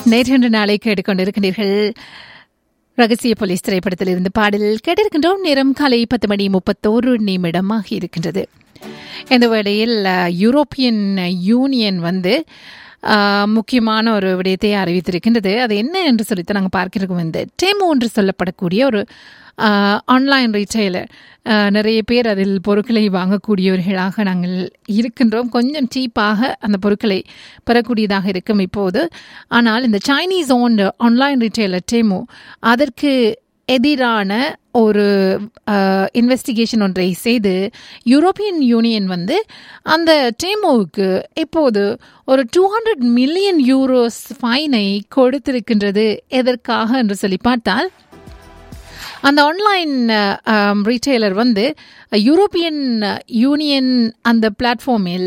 நேற்று நாளை கேட்டுக்கொண்டிருக்கின்றீர்கள் ரகசிய போலீஸ் திரைப்படத்தில் இருந்து பாடல் கேட்டிருக்கின்றோம் நேரம் காலை பத்து மணி முப்பத்தோரு நிமிடமாக இருக்கின்றது இந்த வேளையில் அஹ், யூரோப்பியன் யூனியன் வந்து அஹ், முக்கியமான ஒரு விடயத்தை அறிவித்திருக்கின்றது அது என்ன என்று சொல்லித்தான் நாங்கள் பார்க்கிறோம் இந்த டெமோ என்று சொல்லப்படக்கூடிய ஒரு ஆன்லைன் ரீட்டைலர் நிறைய பேர் அதில் பொருட்களை வாங்கக்கூடியவர்களாக நாங்கள் இருக்கின்றோம் கொஞ்சம் சீப்பாக அந்த பொருட்களை பெறக்கூடியதாக இருக்கும் இப்போது ஆனால் இந்த Chinese own online retailer Temu அதற்கு எதிரான ஒரு இன்வெஸ்டிகேஷன் ஒன்றை செய்து யூரோப்பியன் யூனியன் வந்து அந்த டேமோவுக்கு இப்போது ஒரு டூ ஹண்ட்ரட் மில்லியன் யூரோஸ் ஃபைனை கொடுத்திருக்கின்றது எதற்காக என்று சொல்லி பார்த்தால் அந்த ஆன்லைன் ரீட்டைலர் வந்து யூரோப்பியன் யூனியன் அந்த பிளாட்ஃபார்மில்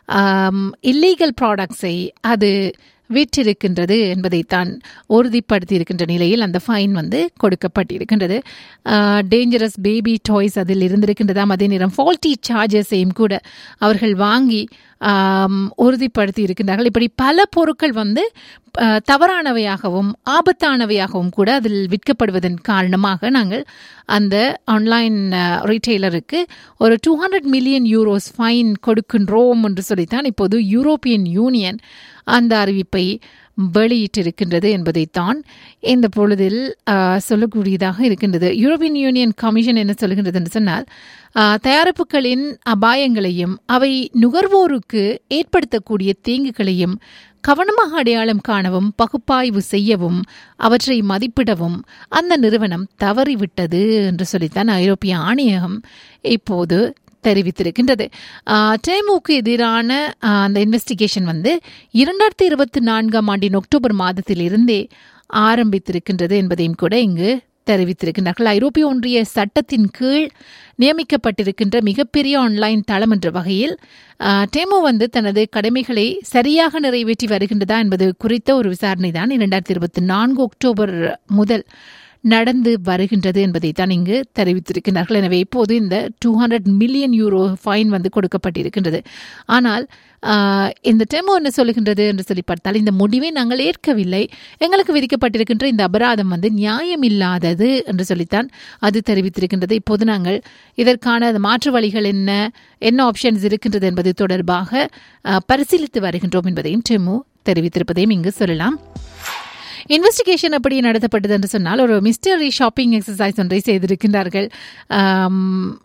இல்லீகல் ப்ராடக்ட்ஸை அது விற்றிருக்கின்றது என்பதைத்தான் உறுதிப்படுத்தி இருக்கின்ற நிலையில் அந்த ஃபைன் வந்து கொடுக்கப்பட்டிருக்கின்றது டேஞ்சரஸ் பேபி டாய்ஸ் அதில் இருந்திருக்கின்றதாம் அதே நேரம் ஃபால்ட்டி சார்ஜஸையும் கூட அவர்கள் வாங்கி ஆம், உறுதிப்படுத்தி இருக்கின்றார்கள் இப்படி பல பொருட்கள் வந்து அஹ், தவறானவையாகவும் ஆபத்தானவையாகவும் கூட அதில் விற்கப்படுவதன் காரணமாக நாங்கள் அந்த ஆன்லைன் ரீட்டைலருக்கு ஒரு two hundred million euros fine கொடுக்கின்றோம் என்று சொல்லித்தான் இப்போது யூரோப்பியன் யூனியன் அந்த அறிவிப்பை வெளியிட்டிருக்கின்றது என்பதைத்தான் இந்த பொழுதில் ஆஹ், சொல்லக்கூடியதாக இருக்கின்றது யூரோப்பியன் யூனியன் கமிஷன் என்ன சொல்லுகின்றது என்று சொன்னால் ஆஹ், தயாரிப்புகளின் அபாயங்களையும் அவை நுகர்வோருக்கு ஏற்படுத்தக்கூடிய தீங்குகளையும் கவனமாக அடையாளம் காணவும் பகுப்பாய்வு செய்யவும் அவற்றை மதிப்பிடவும் அந்த நிறுவனம் தவறிவிட்டது என்று சொல்லித்தான் ஐரோப்பிய ஆணையகம் இப்போது தெரிவித்திருக்கின்றது ஆஹ், டேமுக்கு எதிரான ஆஹ், அந்த இன்வெஸ்டிகேஷன் வந்து இரண்டாயிரத்தி இருபத்தி நான்காம் ஆண்டின் அக்டோபர் மாதத்திலிருந்தே ஆரம்பித்திருக்கின்றது என்பதையும் கூட இங்கு தெரிவித்திருக்கின்றார்கள் ஐரோப்பிய ஒன்றிய சட்டத்தின் கீழ் நியமிக்கப்பட்டிருக்கின்ற மிகப்பெரிய ஆன்லைன் தளம் என்ற வகையில் ஆஹ், டேமோ வந்து தனது கடமைகளை சரியாக நிறைவேற்றி வருகின்றதா என்பது குறித்த ஒரு விசாரணை தான் இரண்டாயிரத்தி இருபத்தி நான்கு அக்டோபர் முதல் நடந்து வருகின்றது என்பதை தான் இங்கு தெரிவித்திருக்கிறார்கள் எனவே இப்போது இந்த two hundred million euro fine வந்து கொடுக்கப்பட்டிருக்கின்றது ஆனால் ஆஹ், இந்த டெமோ என்ன சொல்லுகின்றது என்று சொல்லி பார்த்தால் இந்த முடிவை நாங்கள் ஏற்கவில்லை எங்களுக்கு விதிக்கப்பட்டிருக்கின்ற இந்த அபராதம் வந்து நியாயமில்லாதது என்று சொல்லித்தான் அது தெரிவித்திருக்கின்றது இப்போது நாங்கள் இதற்கான மாற்று வழிகள் என்ன என்ன ஆப்ஷன்ஸ் இருக்கின்றது என்பது தொடர்பாக ஆஹ், பரிசீலித்து வருகின்றோம் என்பதையும் டெமோ தெரிவித்திருப்பதையும் இங்கு சொல்லலாம் இன்வெஸ்டிகேஷன் எப்படி நடத்தப்பட்டது என்று சொன்னால் ஒரு மிஸ்டரி ஷாப்பிங் எக்ஸசைஸ் ஒன்றை செய்திருக்கின்றார்கள் ஆம்,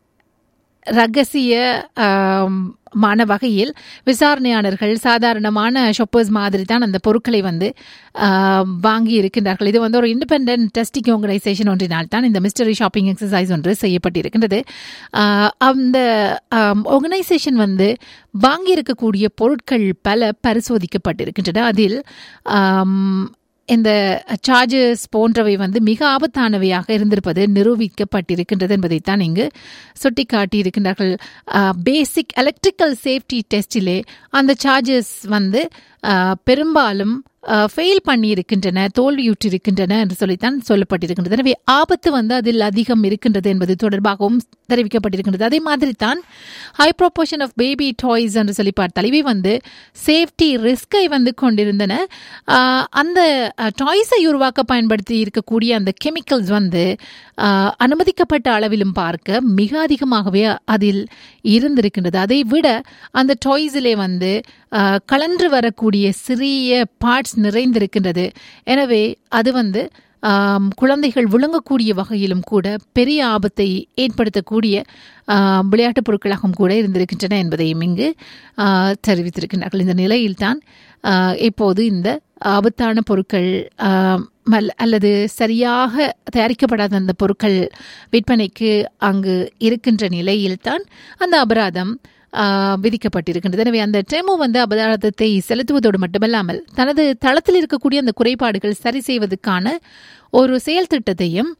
ரகசிய ஆம், மான வகையில் விசாரணையாளர்கள் சாதாரணமான ஷாப்பர்ஸ் மாதிரி தான் அந்த பொருட்களை வந்து ஆம், வாங்கி இருக்கின்றார்கள் இது வந்து ஒரு இண்டிபெண்ட் டெஸ்டிங் ஆர்கனைசேஷன் ஒன்றினால் தான் இந்த மிஸ்டரி ஷாப்பிங் எக்ஸசைஸ் ஒன்று செய்யப்பட்டிருக்கின்றது ஆ, அந்த ஆர்கனைசேஷன் வந்து வாங்கி இருக்கக்கூடிய பொருட்கள் பல பரிசோதிக்கப்பட்டிருக்கின்றன அதில் ஆம், இந்த சார்ஜஸ் போன்றவை வந்து மிக ஆபத்தானவையாக இருந்திருப்பது நிரூபிக்கப்பட்டிருக்கின்றது என்பதைத்தான் இங்கு சுட்டிக்காட்டியிருக்கின்றார்கள் பேசிக் எலக்ட்ரிக்கல் சேஃப்டி டெஸ்டிலே அந்த சார்ஜஸ் வந்து ஆஹ், பெரும்பாலும் ஃபெயில் பண்ணியிருக்கின்றன தோல்வியுற்றிருக்கின்றன என்று சொல்லித்தான் சொல்லப்பட்டிருக்கின்றது எனவே ஆபத்து வந்து அதில் அதிகம் இருக்கின்றது என்பது தொடர்பாகவும் தெரிவிக்கப்பட்டிருக்கின்றது அதே மாதிரி தான் high proportion of baby toys என்று சொல்லி பார்த்தால் இவை வந்து சேஃப்டி ரிஸ்கை வந்து கொண்டிருந்தன ஆஹ், அந்த டாய்ஸை உருவாக்க பயன்படுத்தி இருக்கக்கூடிய அந்த கெமிக்கல்ஸ் வந்து ஆஹ், அனுமதிக்கப்பட்ட அளவிலும் பார்க்க மிக அதிகமாகவே அதில் இருந்திருக்கின்றது அதை விட அந்த டாய்ஸிலே வந்து ஆஹ், கலன்று வரக்கூடிய சிறிய பார்ட்ஸ் நிறைந்திருக்கின்றது எனவே அது வந்து ஆம், குழந்தைகள் விளங்கக்கூடிய வகையிலும் கூட பெரிய ஆபத்தை ஏற்படுத்தக்கூடிய ஆம், விளையாட்டுப் பொருட்களாகவும் கூட இருந்திருக்கின்றன என்பதையும் இங்கு ஆ, தெரிவித்திருக்கிறார்கள் இந்த நிலையில்தான் ஆ, இப்போது இந்த ஆபத்தான பொருட்கள் ஆம், மல்- அல்லது சரியாக தயாரிக்கப்படாத அந்த பொருட்கள் விற்பனைக்கு அங்கு இருக்கின்ற நிலையில்தான் அந்த அபராதம் ஆ, விதிக்கப்பட்டிருக்கின்றது எனவே அந்த டெமோ வந்து அபராதத்தை செலுத்துவதோடு மட்டுமல்லாமல் தனது தளத்தில் இருக்கக்கூடிய அந்த குறைபாடுகள் சரி செய்வதற்கான ஒரு செயல் திட்டத்தையும்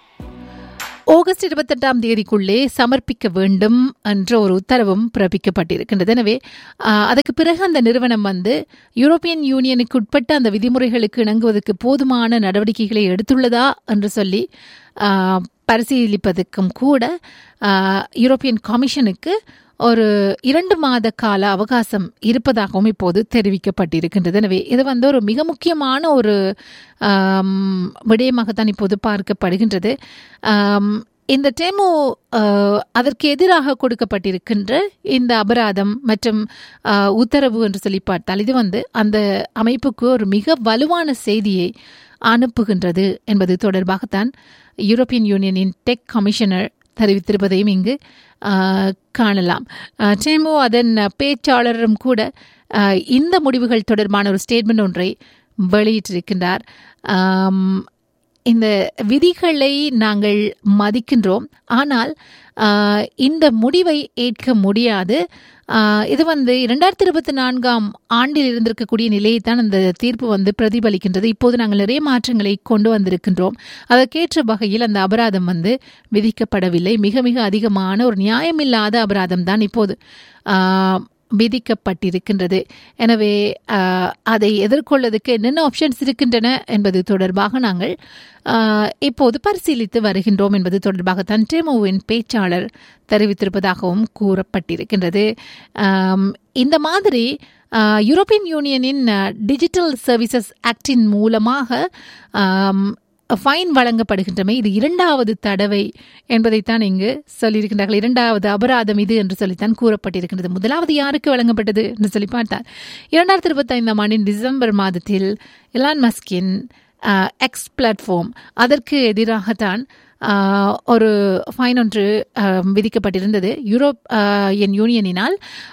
ஆகஸ்ட் இருபத்தெட்டாம் தேதிக்குள்ளே சமர்ப்பிக்க வேண்டும் என்ற ஒரு உத்தரவும் பிறப்பிக்கப்பட்டிருக்கின்றது எனவே ஆஹ், அதற்கு பிறகு அந்த நிறுவனம் வந்து யூரோப்பியன் யூனியனுக்கு உட்பட்ட அந்த விதிமுறைகளுக்கு இணங்குவதற்கு போதுமான நடவடிக்கைகளை எடுத்துள்ளதா என்று சொல்லி ஆஹ், பரிசீலிப்பதற்கும் கூட ஆஹ், யூரோப்பியன் கமிஷனுக்கு ஒரு இரண்டு மாத கால அவகாசம் இருப்பதாகவும் இப்போது தெரிவிக்கப்பட்டிருக்கின்றது எனவே இது வந்து ஒரு மிக முக்கியமான ஒரு ஆம், விடயமாகத்தான் இப்போது பார்க்கப்படுகின்றது ஆம், இந்த டெமோ அஹ், அதற்கு எதிராக கொடுக்கப்பட்டிருக்கின்ற இந்த அபராதம் மற்றும் அஹ், உத்தரவு என்று சொல்லி பார்த்தால் இது வந்து அந்த அமைப்புக்கு ஒரு மிக வலுவான செய்தியை அனுப்புகின்றது என்பது தொடர்பாகத்தான் யூரோப்பியன் யூனியனின் டெக் கமிஷனர் தெரிவித்திருப்பதையும் இங்கு அஹ், காணலாம் அஹ், டெமோ அதன் பேச்சாளரும் கூட அஹ், இந்த முடிவுகள் தொடர்பான ஒரு ஸ்டேட்மெண்ட் ஒன்றை வெளியிட்டிருக்கின்றார் ஆம், இந்த விதிகளை நாங்கள் மதிக்கின்றோம் ஆனால் ஆஹ், இந்த முடிவை ஏற்க முடியாது ஆஹ், இது வந்து இரண்டாயிரத்தி இருபத்தி நான்காம் ஆண்டில் இருந்திருக்கக்கூடிய நிலையை தான் அந்த தீர்ப்பு வந்து பிரதிபலிக்கின்றது இப்போது நாங்கள் நிறைய மாற்றங்களை கொண்டு வந்திருக்கின்றோம் அதற்கேற்ற வகையில் அந்த அபராதம் வந்து விதிக்கப்படவில்லை மிக மிக அதிகமான ஒரு நியாயமில்லாத அபராதம் தான் இப்போது ஆஹ், விதிக்கப்பட்டிருக்கின்றது எனவே ஆஹ், அதை எதிர்கொள்வதற்கு என்னென்ன ஆப்ஷன்ஸ் இருக்கின்றன என்பது தொடர்பாக நாங்கள் ஆஹ், இப்போது பரிசீலித்து வருகின்றோம் என்பது தொடர்பாகத்தான் டெமோவின் பேச்சாளர் தெரிவித்திருப்பதாகவும் கூறப்பட்டிருக்கின்றது ஆம், இந்த மாதிரி ஆஹ், யூரோப்பியன் யூனியனின் டிஜிட்டல் சர்வீசஸ் ஆக்டின் மூலமாக ஆம், ஃபைன் வழங்கப்படுகின்றமை இது இரண்டாவது தடவை என்பதைத்தான் இங்கு சொல்லியிருக்கின்றார்கள் இரண்டாவது அபராதம் இது என்று சொல்லித்தான் கூறப்பட்டிருக்கின்றது முதலாவது யாருக்கு வழங்கப்பட்டது என்று சொல்லி பார்த்தால் இரண்டாயிரத்தி இருபத்தைந்தாம் ஆண்டின் டிசம்பர் மாதத்தில் எலான் மஸ்கின் எக்ஸ் பிளாட்ஃபார்ம் அதற்கு எதிராகத்தான் ஆஹ், ஒரு ஃபைன் ஒன்று ஆஹ், விதிக்கப்பட்டிருந்தது யூரோப் ஆஹ், என் யூனியனினால்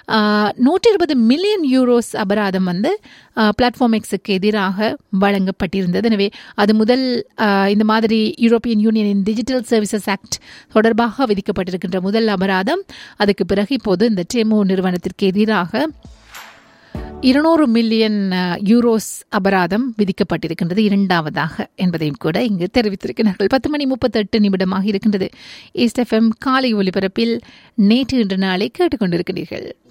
நூற்றி இருபது மில்லியன் யூரோஸ் அபராதம் வந்து பிளாட்ஃபார்ம் எக்ஸுக்கு எதிராக வழங்கப்பட்டிருந்தது எனவே அது முதல் ஆஹ், இந்த மாதிரி யூரோப்பியன் யூனியனின் டிஜிட்டல் சர்வீசஸ் ஆக்ட் தொடர்பாக விதிக்கப்பட்டிருக்கின்ற முதல் அபராதம் அதுக்கு பிறகு இப்போது இந்த டெமோ நிறுவனத்திற்கு எதிராக இருநூறு மில்லியன் அஹ், யூரோஸ் அபராதம் விதிக்கப்பட்டிருக்கின்றது இரண்டாவதாக என்பதையும் கூட இங்கு தெரிவித்திருக்கிறார்கள் பத்து மணி முப்பத்தெட்டு நிமிடமாக இருக்கின்றது ஈஸ்ட் எஃப்எம் காலை ஒலிபரப்பில் நேற்று இன்று நாளை கேட்டுக்கொண்டிருக்கிறீர்கள்